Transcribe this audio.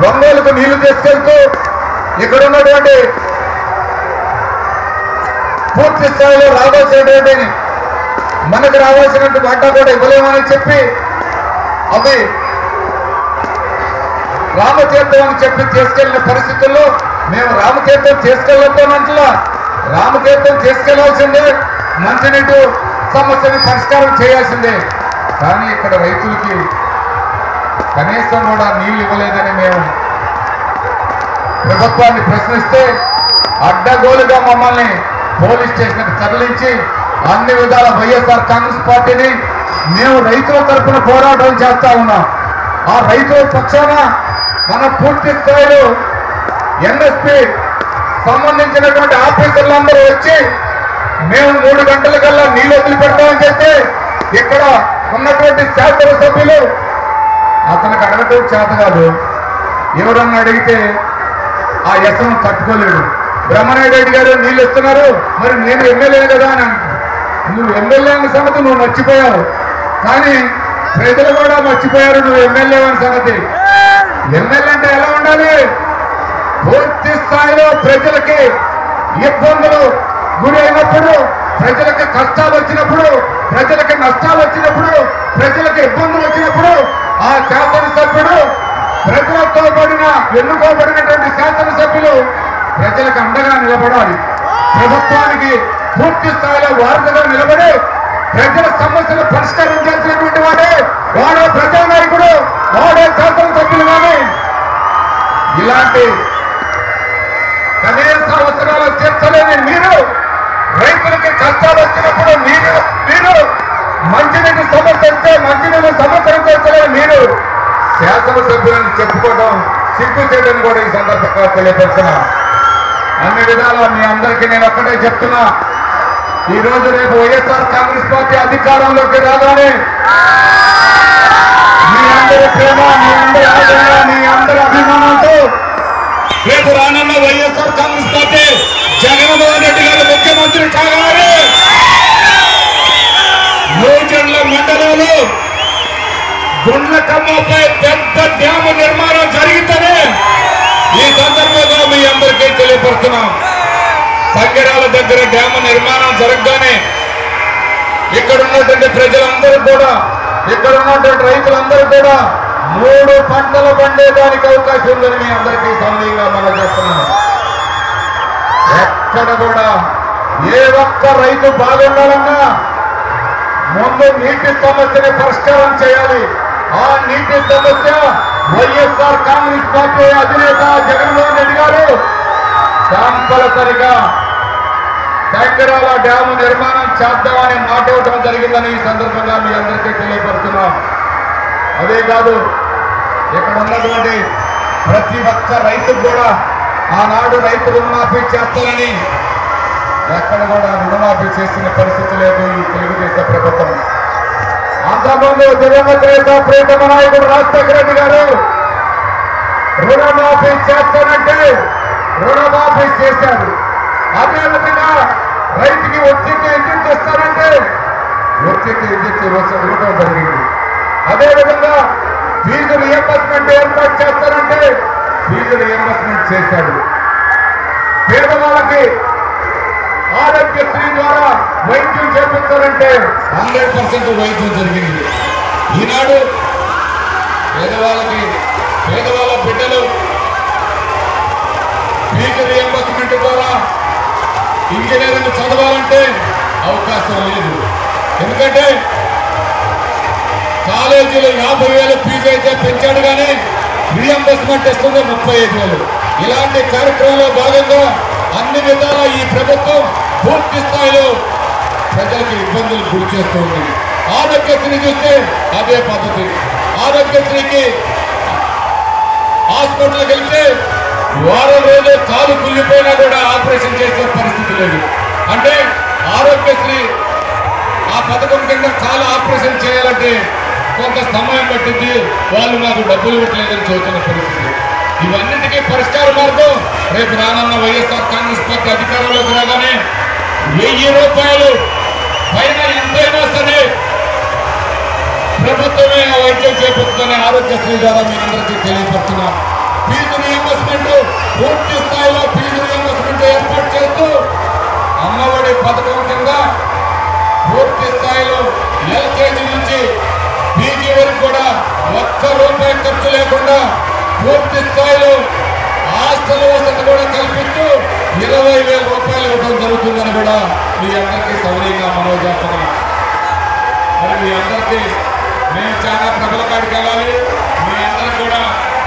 ఒంగోలుకు నీళ్లు తీసుకెళ్తూ ఇక్కడ ఉన్నటువంటి పూర్తి స్థాయిలో రావాల్సినటువంటి మనకు రావాల్సినటువంటి వాటా కూడా ఇవ్వలేమని చెప్పి అవి రామతీర్థం అని చెప్పి తీసుకెళ్లిన పరిస్థితుల్లో మేము రామతీర్థం తీసుకెళ్ళొద్దానంటలా రామతీర్థం తీసుకెళ్లాల్సిందే మంచినీటి సమస్యని పరిష్కారం చేయాల్సిందే కానీ ఇక్కడ రైతులకి కనీసం కూడా నీళ్లు ఇవ్వలేదని మేము ప్రభుత్వాన్ని ప్రశ్నిస్తే అడ్డగోలుగా మమ్మల్ని పోలీస్ స్టేషన్కి తరలించి అన్ని విధాల వైఎస్ఆర్ కాంగ్రెస్ పార్టీని మేము రైతుల తరఫున పోరాటం చేస్తా ఉన్నాం ఆ రైతుల పక్షాన మన పూర్తి స్థాయిలో ఎన్ఎస్పి సంబంధించినటువంటి ఆఫీసర్లందరూ వచ్చి మేము మూడు గంటల కల్లా నీళ్ళు వదిలిపెడతామని చెప్తే ఇక్కడ ఉన్నటువంటి శాసనసభ్యులు అతనికి అడగటం చేత కాదు ఎవరన్నా అడిగితే ఆ యత్నం తట్టుకోలేడు బ్రహ్మనాయుడు రెడ్డి గారు నీళ్ళు ఇస్తున్నారు మరి నేను ఎమ్మెల్యే కదా అని అంటాడు. నువ్వు ఎమ్మెల్యే అన్న సంగతి నువ్వు మర్చిపోయావు కానీ ప్రజలు కూడా మర్చిపోయారు నువ్వు ఎమ్మెల్యే అన్న సంగతి ఎమ్మెల్యే అంటే ఎలా ఉండాలి పూర్తి స్థాయిలో ప్రజలకి ఇబ్బందులు గురి అయినప్పుడు ప్రజలకు కష్టాలు వచ్చినప్పుడు ప్రజలకు నష్టాలు వచ్చినప్పుడు ప్రజలకు ఇబ్బందులు వచ్చినప్పుడు ఆ శాసనసభ్యుడు ప్రజలతో పడిన ఎన్నుకోబడినటువంటి శాసనసభ్యులు ప్రజలకు అండగా నిలబడాలి ప్రభుత్వానికి పూర్తి స్థాయిలో వారధిగా నిలబడి ప్రజల సమస్యలు పరిష్కరించాల్సినటువంటి వాడే వాడే ప్రజా నాయకుడు వాడే శాసనసభ్యులు కానీ ఇలాంటి కనీస అవసరాలు తీర్చలేని మీరు రైతులకి కష్టాలు వచ్చినప్పుడు మీరు మీరు మంచినీటి సమస్య వస్తే మంచినీటి సమస్యను తీర్చలేని మీరు శాసనసభ్యులను చెప్పుకోవడం సిగ్గు చేయడం కూడా ఈ సందర్భంగా తెలియపరుస్తున్నా అన్ని విధాలా మీ అందరికీ నేను ఒక్కటే చెప్తున్నా ఈ రోజు రేపు వైఎస్ఆర్ కాంగ్రెస్ పార్టీ అధికారంలోకి రాగానే మీ అందరి ప్రేమ మీ అందరి ఆదరణ మీ అందరి అభిమానంతో రేపు రానున్న వైఎస్ఆర్ కాంగ్రెస్ పార్టీ జగన్మోహన్ రెడ్డి గారు ముఖ్యమంత్రి కాగానే నూజెండ్ల మండలంలో గుండ్లకమ్మపై పెద్ద డ్యాము నిర్మాణం జరిగితేనే ఈ సందర్భంగా మీ అందరికీ తెలియపరుస్తున్నాం సంగరాల దగ్గర డ్యాము నిర్మాణం జరగగానే ఇక్కడ ఉన్నటువంటి ప్రజలందరూ కూడా ఇక్కడ ఉన్నటువంటి రైతులందరూ కూడా మూడు పంటలు పండేదానికి అవకాశం ఉందని మీ అందరికీ సమయంగా మనం చేస్తున్నాం ఎక్కడ కూడా ఏ ఒక్క రైతు బాగుండాలన్నా ముందు నీటి సమస్యని పరిష్కారం చేయాలి ఆ నీటి సమస్య వైఎస్ఆర్ కాంగ్రెస్ పార్టీ అధినేత జగన్మోహన్ రెడ్డి గారు కంపల్సరిగా శంకరాల డ్యాము నిర్మాణం చేద్దామని మాట ఇవ్వడం జరిగిందని ఈ సందర్భంగా మీ అందరికీ తెలియపరుస్తున్నాం అదే కాదు ఇక్కడ ఉన్నటువంటి ప్రతి ఒక్క రైతు కూడా ఆనాడు రైతు రుణమాఫీ చేస్తానని ఎక్కడ కూడా రుణమాఫీ చేసిన పరిస్థితి లేదు ఈ తెలుగుదేశం ప్రభుత్వం అంతకుముందు దివంగత నేత ప్రీతమ నాయకుడు రాజశేఖర రెడ్డి గారు రుణమాఫీ చేస్తానంటే రుణమాఫీ చేశారు అదే విధంగా రైతుకి ఒత్తిడి ఎందుకు చేస్తారంటే ఒత్తిడి ఎందుకు ఇవ్వడం జరిగింది అదే విధంగా ఫీజు రియంబర్స్మెంట్ ఏర్పాటు చేస్తారంటే ఫీజు రియంబర్స్మెంట్ చేశాడు పేదవాళ్ళకి ఆరోగ్యశ్రీ ద్వారా వైద్యం చేపిస్తారంటే హండ్రెడ్ పర్సెంట్ వైద్యం జరిగింది ఈనాడు పేదవాళ్ళకి పేదవాళ్ళ బిడ్డలు ఫీజు రియంబర్స్మెంట్ ద్వారా ఇంజనీరింగ్ చదవాలంటే అవకాశం లేదు ఎందుకంటే కాలేజీలో యాభై వేలు ఫీజు అయితే పెంచాడు కానీ రియంబర్స్మెంట్ ఇస్తుంది ముప్పై ఐదు వేలు ఇలాంటి కార్యక్రమంలో భాగంగా అన్ని విధాలా ఈ ప్రభుత్వం పూర్తి స్థాయిలో ప్రజలకు ఇబ్బందులు గురి చేస్తుంది ఆరోగ్యశ్రీ చూస్తే అదే పద్ధతి ఆరోగ్యశ్రీకి హాస్పిటల్కి వెళ్తే వారం రోజులు కాలు కుళ్ళిపోయినా కూడా ఆపరేషన్ చేసే పరిస్థితి లేదు అంటే ఆరోగ్యశ్రీ ఆ పథకం కింద కాలు ఆపరేషన్ చేయాలంటే కొంత సమయం పట్టింది వాళ్ళు మాకు డబ్బులు ఇవ్వట్లేదని చెబుతున్న పరిస్థితి ఇవన్నిటికీ పరిష్కార మార్గం రేపు రానున్న వైఎస్ఆర్ కాంగ్రెస్ పార్టీ అధికారంలోకి రాగానే వెయ్యి రూపాయలు పైన ఎంతైనా సరే ప్రభుత్వమే ఆ వైద్యం చేపడుతుందని ఆరోగ్యశ్రీ ద్వారా మీ అందరికీ తెలియపడుతున్నాం ఒక్క రూపాయి ఖర్చు లేకుండా పూర్తి స్థాయిలో హాస్టల్ వసతి కూడా కల్పిస్తూ ఇరవై వేల రూపాయలు ఇవ్వడం జరుగుతుందని కూడా మీ అందరికీ సౌనీయంగా మనవి చేస్తున్నాం మరి మీ అందరికీ మేము చాలా ప్రజల కాడికి వెళ్ళాలి మీ అందరికి కూడా